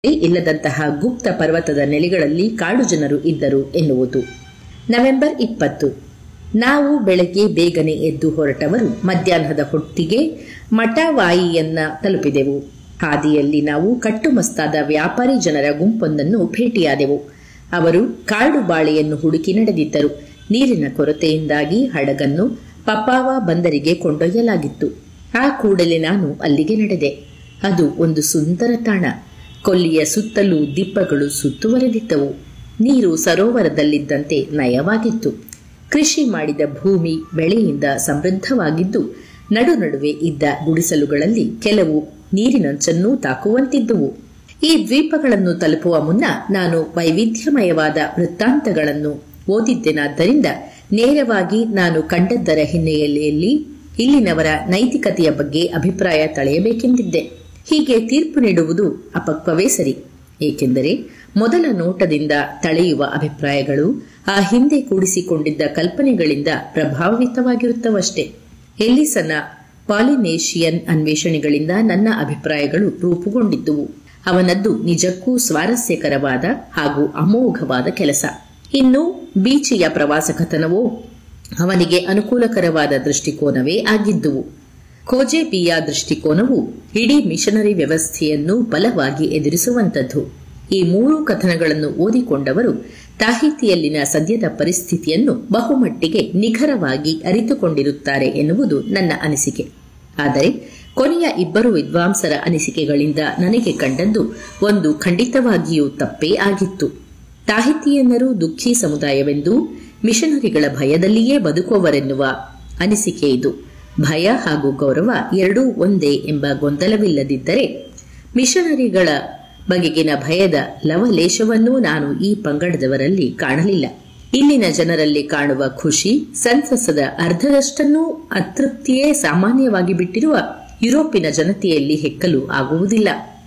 ಇಲ್ಲದಂತಹ ಗುಪ್ತ ಪರ್ವತದ ನೆಲೆಗಳಲ್ಲಿ ಕಾಡು ಜನರು ಇದ್ದರು ಎನ್ನುವುದು ನವೆಂಬರ್ ಇಪ್ಪತ್ತು ನಾವು ಬೆಳಗ್ಗೆ ಬೇಗನೆ ಎದ್ದು ಹೊರಟವರು ಮಧ್ಯಾಹ್ನದ ಹೊತ್ತಿಗೆ ಮಠವಾಯಿಯನ್ನ ತಲುಪಿದೆವು ಹಾದಿಯಲ್ಲಿ ನಾವು ಕಟ್ಟುಮಸ್ತಾದ ವ್ಯಾಪಾರಿ ಜನರ ಗುಂಪೊಂದನ್ನು ಭೇಟಿಯಾದೆವು ಅವರು ಕಾಡು ಬಾಳೆಯನ್ನು ಹುಡುಕಿ ನಡೆದಿದ್ದರು ನೀರಿನ ಕೊರತೆಯಿಂದಾಗಿ ಹಡಗನ್ನು ಪಪ್ಪಾವ ಬಂದರಿಗೆ ಕೊಂಡೊಯ್ಯಲಾಗಿತ್ತು ಆ ಕೂಡಲೇ ನಾನು ಅಲ್ಲಿಗೆ ನಡೆದೆ ಅದು ಒಂದು ಸುಂದರ ತಾಣ ಕೊಲ್ಲಿಯ ಸುತ್ತಲೂ ದಿಬ್ಬಗಳು ಸುತ್ತುವರೆದಿದ್ದವು ನೀರು ಸರೋವರದಲ್ಲಿದ್ದಂತೆ ನಯವಾಗಿತ್ತು ಕೃಷಿ ಮಾಡಿದ ಭೂಮಿ ಬೆಳೆಯಿಂದ ಸಮೃದ್ಧವಾಗಿದ್ದು ನಡು ನಡುವೆ ಇದ್ದ ಗುಡಿಸಲುಗಳಲ್ಲಿ ಕೆಲವು ನೀರಿನಂಚನ್ನೂ ತಾಕುವಂತಿದ್ದುವು ಈ ದ್ವೀಪಗಳನ್ನು ತಲುಪುವ ಮುನ್ನ ನಾನು ವೈವಿಧ್ಯಮಯವಾದ ವೃತ್ತಾಂತಗಳನ್ನು ಓದಿದ್ದೆನಾದ್ದರಿಂದ ನೇರವಾಗಿ ನಾನು ಕಂಡದ್ದರ ಹಿನ್ನೆಲೆಯಲ್ಲಿ ಇಲ್ಲಿನವರ ನೈತಿಕತೆಯ ಬಗ್ಗೆ ಅಭಿಪ್ರಾಯ ತಳೆಯಬೇಕೆಂದಿದ್ದೆ ಹೀಗೆ ತೀರ್ಪು ನೀಡುವುದು ಅಪಕ್ವವೇ ಸರಿ ಏಕೆಂದರೆ ಮೊದಲ ನೋಟದಿಂದ ತಳೆಯುವ ಅಭಿಪ್ರಾಯಗಳು ಆ ಹಿಂದೆ ಕೂಡಿಸಿಕೊಂಡಿದ್ದ ಕಲ್ಪನೆಗಳಿಂದ ಪ್ರಭಾವಿತವಾಗಿರುತ್ತವಷ್ಟೇ ಎಲ್ಲಿಸನ ಪಾಲಿನೇಷಿಯನ್ ಅನ್ವೇಷಣೆಗಳಿಂದ ನನ್ನ ಅಭಿಪ್ರಾಯಗಳು ರೂಪುಗೊಂಡಿದ್ದುವು ಅವನದ್ದು ನಿಜಕ್ಕೂ ಸ್ವಾರಸ್ಯಕರವಾದ ಹಾಗೂ ಅಮೋಘವಾದ ಕೆಲಸ ಇನ್ನು ಬೀಚಿಯ ಪ್ರವಾಸಕತನವೋ ಅವನಿಗೆ ಅನುಕೂಲಕರವಾದ ದೃಷ್ಟಿಕೋನವೇ ಆಗಿದ್ದುವು ಕೋಜೆಬಿಯ ದೃಷ್ಟಿಕೋನವು ಇಡೀ ಮಿಷನರಿ ವ್ಯವಸ್ಥೆಯನ್ನು ಬಲವಾಗಿ ಎದುರಿಸುವಂತದ್ದು ಈ ಮೂರೂ ಕಥನಗಳನ್ನು ಓದಿಕೊಂಡವರು ತಾಹಿತಿಯಲ್ಲಿನ ಸದ್ಯದ ಪರಿಸ್ಥಿತಿಯನ್ನು ಬಹುಮಟ್ಟಿಗೆ ನಿಖರವಾಗಿ ಅರಿತುಕೊಂಡಿರುತ್ತಾರೆ ಎನ್ನುವುದು ನನ್ನ ಅನಿಸಿಕೆ ಆದರೆ ಕೊನೆಯ ಇಬ್ಬರು ವಿದ್ವಾಂಸರ ಅನಿಸಿಕೆಗಳಿಂದ ನನಗೆ ಕಂಡದ್ದು ಒಂದು ಖಂಡಿತವಾಗಿಯೂ ತಪ್ಪೇ ಆಗಿತ್ತು ತಾಹಿತಿಯನ್ನರು ದುಃಖಿ ಸಮುದಾಯವೆಂದು ಮಿಷನರಿಗಳ ಭಯದಲ್ಲಿಯೇ ಬದುಕುವವರೆನ್ನುವ ಅನಿಸಿಕೆ ಇದು ಭಯ ಹಾಗೂ ಗೌರವ ಎರಡೂ ಒಂದೇ ಎಂಬ ಗೊಂದಲವಿಲ್ಲದಿದ್ದರೆ ಮಿಷನರಿಗಳ ಬಗೆಗಿನ ಭಯದ ಲವಲೇಶವನ್ನೂ ನಾನು ಈ ಪಂಗಡದವರಲ್ಲಿ ಕಾಣಲಿಲ್ಲ ಇಲ್ಲಿನ ಜನರಲ್ಲಿ ಕಾಣುವ ಖುಷಿ ಸಂತಸದ ಅರ್ಧದಷ್ಟನ್ನೂ ಅತೃಪ್ತಿಯೇ ಸಾಮಾನ್ಯವಾಗಿ ಬಿಟ್ಟಿರುವ ಯುರೋಪಿನ ಜನತೆಯಲ್ಲಿ ಹೆಕ್ಕಲು ಆಗುವುದಿಲ್ಲ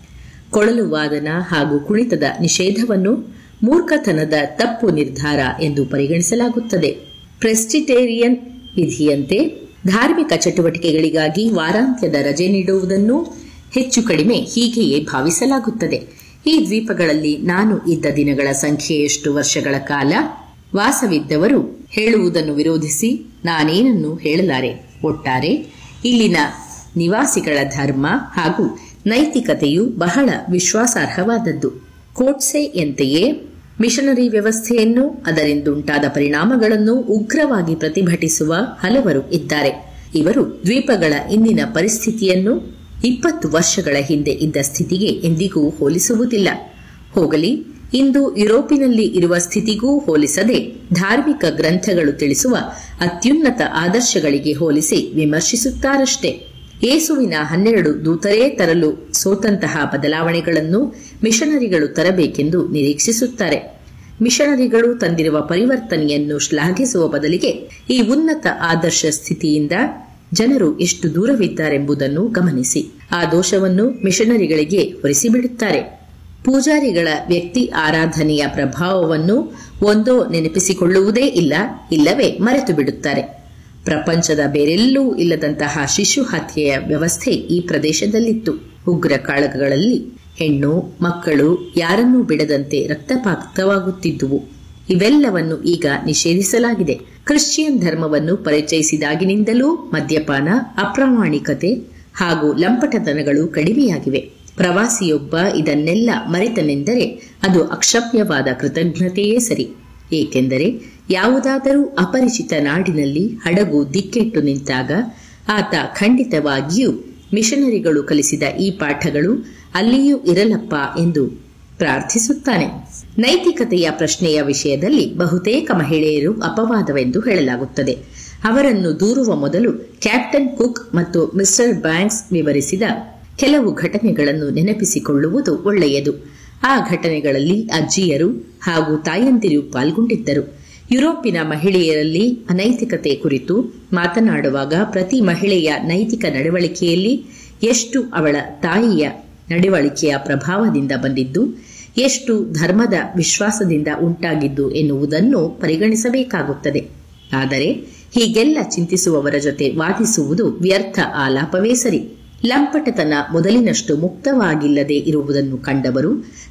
ಕೊಳಲು ವಾದನ ಹಾಗೂ ಕುಣಿತದ ನಿಷೇಧವನ್ನು ಮೂರ್ಖತನದ ತಪ್ಪು ನಿರ್ಧಾರ ಎಂದು ಪರಿಗಣಿಸಲಾಗುತ್ತದೆ ಪ್ರೆಸ್ಟಿಟೇರಿಯನ್ ವಿಧಿಯಂತೆ ಧಾರ್ಮಿಕ ಚಟುವಟಿಕೆಗಳಿಗಾಗಿ ವಾರಾಂತ್ಯದ ರಜೆ ನೀಡುವುದನ್ನು ಹೆಚ್ಚು ಕಡಿಮೆ ಹೀಗೆಯೇ ಭಾವಿಸಲಾಗುತ್ತದೆ ಈ ದ್ವೀಪಗಳಲ್ಲಿ ನಾನು ಇದ್ದ ದಿನಗಳ ಸಂಖ್ಯೆಯಷ್ಟು ವರ್ಷಗಳ ಕಾಲ ವಾಸವಿದ್ದವರು ಹೇಳುವುದನ್ನು ವಿರೋಧಿಸಿ ನಾನೇನನ್ನು ಹೇಳಲಾರೆ ಒಟ್ಟಾರೆ ಇಲ್ಲಿನ ನಿವಾಸಿಗಳ ಧರ್ಮ ಹಾಗೂ ನೈತಿಕತೆಯು ಬಹಳ ವಿಶ್ವಾಸಾರ್ಹವಾದದ್ದು ಕೋಟ್ಸೆಯಂತೆಯೇ ಮಿಷನರಿ ವ್ಯವಸ್ಥೆಯನ್ನು ಅದರಿಂದುಂಟಾದ ಪರಿಣಾಮಗಳನ್ನು ಉಗ್ರವಾಗಿ ಪ್ರತಿಭಟಿಸುವ ಹಲವರು ಇದ್ದಾರೆ ಇವರು ದ್ವೀಪಗಳ ಇಂದಿನ ಪರಿಸ್ಥಿತಿಯನ್ನು ಇಪ್ಪತ್ತು ವರ್ಷಗಳ ಹಿಂದೆ ಇದ್ದ ಸ್ಥಿತಿಗೆ ಎಂದಿಗೂ ಹೋಲಿಸುವುದಿಲ್ಲ ಹೋಗಲಿ ಇಂದು ಯುರೋಪಿನಲ್ಲಿ ಇರುವ ಸ್ಥಿತಿಗೂ ಹೋಲಿಸದೆ ಧಾರ್ಮಿಕ ಗ್ರಂಥಗಳು ತಿಳಿಸುವ ಅತ್ಯುನ್ನತ ಆದರ್ಶಗಳಿಗೆ ಹೋಲಿಸಿ ವಿಮರ್ಶಿಸುತ್ತಾರಷ್ಟೇ ಯೇಸುವಿನ ಹನ್ನೆರಡು ದೂತರೇ ತರಲು ಸೋತಂತಹ ಬದಲಾವಣೆಗಳನ್ನು ಮಿಷನರಿಗಳು ತರಬೇಕೆಂದು ನಿರೀಕ್ಷಿಸುತ್ತಾರೆ ಮಿಷನರಿಗಳು ತಂದಿರುವ ಪರಿವರ್ತನೆಯನ್ನು ಶ್ಲಾಘಿಸುವ ಬದಲಿಗೆ ಈ ಉನ್ನತ ಆದರ್ಶ ಸ್ಥಿತಿಯಿಂದ ಜನರು ಎಷ್ಟು ದೂರವಿದ್ದಾರೆಂಬುದನ್ನು ಗಮನಿಸಿ ಆ ದೋಷವನ್ನು ಮಿಷನರಿಗಳಿಗೆ ಹೊರಿಸಿಬಿಡುತ್ತಾರೆ ಪೂಜಾರಿಗಳ ವ್ಯಕ್ತಿ ಆರಾಧನೆಯ ಪ್ರಭಾವವನ್ನು ಒಂದೋ ನೆನಪಿಸಿಕೊಳ್ಳುವುದೇ ಇಲ್ಲ ಇಲ್ಲವೇ ಮರೆತು ಬಿಡುತ್ತಾರೆ ಪ್ರಪಂಚದ ಬೇರೆಲ್ಲೂ ಇಲ್ಲದಂತಹ ಶಿಶು ಹತ್ಯೆಯ ವ್ಯವಸ್ಥೆ ಈ ಪ್ರದೇಶದಲ್ಲಿತ್ತು ಉಗ್ರ ಕಾಳಗಗಳಲ್ಲಿ ಹೆಣ್ಣು ಮಕ್ಕಳು ಯಾರನ್ನೂ ಬಿಡದಂತೆ ರಕ್ತಪಾತವಾಗುತ್ತಿದ್ದುವು ಇವೆಲ್ಲವನ್ನು ಈಗ ನಿಷೇಧಿಸಲಾಗಿದೆ ಕ್ರಿಶ್ಚಿಯನ್ ಧರ್ಮವನ್ನು ಪರಿಚಯಿಸಿದಾಗಿನಿಂದಲೂ ಮದ್ಯಪಾನ ಅಪ್ರಾಮಾಣಿಕತೆ ಹಾಗೂ ಲಂಪಟತನಗಳು ಕಡಿಮೆಯಾಗಿವೆ ಪ್ರವಾಸಿಯೊಬ್ಬ ಇದನ್ನೆಲ್ಲ ಮರೆತನೆಂದರೆ ಅದು ಅಕ್ಷಮ್ಯವಾದ ಕೃತಜ್ಞತೆಯೇ ಸರಿ ಏಕೆಂದರೆ ಯಾವುದಾದರೂ ಅಪರಿಚಿತ ನಾಡಿನಲ್ಲಿ ಹಡಗು ದಿಕ್ಕೆಟ್ಟು ನಿಂತಾಗ ಆತ ಖಂಡಿತವಾಗಿಯೂ ಮಿಷನರಿಗಳು ಕಲಿಸಿದ ಈ ಪಾಠಗಳು ಅಲ್ಲಿಯೂ ಇರಲಪ್ಪ ಎಂದು ಪ್ರಾರ್ಥಿಸುತ್ತಾನೆ ನೈತಿಕತೆಯ ಪ್ರಶ್ನೆಯ ವಿಷಯದಲ್ಲಿ ಬಹುತೇಕ ಮಹಿಳೆಯರು ಅಪವಾದವೆಂದು ಹೇಳಲಾಗುತ್ತದೆ ಅವರನ್ನು ದೂರುವ ಮೊದಲು ಕ್ಯಾಪ್ಟನ್ ಕುಕ್ ಮತ್ತು ಮಿಸ್ಟರ್ ಬ್ಯಾಂಕ್ಸ್ ವಿವರಿಸಿದ ಕೆಲವು ಘಟನೆಗಳನ್ನು ನೆನಪಿಸಿಕೊಳ್ಳುವುದು ಒಳ್ಳೆಯದು ಆ ಘಟನೆಗಳಲ್ಲಿ ಅಜ್ಜಿಯರು ಹಾಗೂ ತಾಯಂದಿರು ಪಾಲ್ಗೊಂಡಿದ್ದರು ಯುರೋಪಿನ ಮಹಿಳೆಯರಲ್ಲಿ ಅನೈತಿಕತೆ ಕುರಿತು ಮಾತನಾಡುವಾಗ ಪ್ರತಿ ಮಹಿಳೆಯ ನೈತಿಕ ನಡವಳಿಕೆಯಲ್ಲಿ ಎಷ್ಟು ಅವಳ ತಾಯಿಯ ನಡವಳಿಕೆಯ ಪ್ರಭಾವದಿಂದ ಬಂದಿದ್ದು ಎಷ್ಟು ಧರ್ಮದ ವಿಶ್ವಾಸದಿಂದ ಉಂಟಾಗಿದ್ದು ಎನ್ನುವುದನ್ನು ಪರಿಗಣಿಸಬೇಕಾಗುತ್ತದೆ ಆದರೆ ಹೀಗೆಲ್ಲ ಚಿಂತಿಸುವವರ ಜೊತೆ ವಾದಿಸುವುದು ವ್ಯರ್ಥ ಆಲಾಪವೇ ಸರಿ ಲಂಪಟತನ ಮೊದಲಿನಷ್ಟು ಮುಕ್ತವಾಗಿಲ್ಲದೆ ಇರುವುದನ್ನು ಕಂಡವರು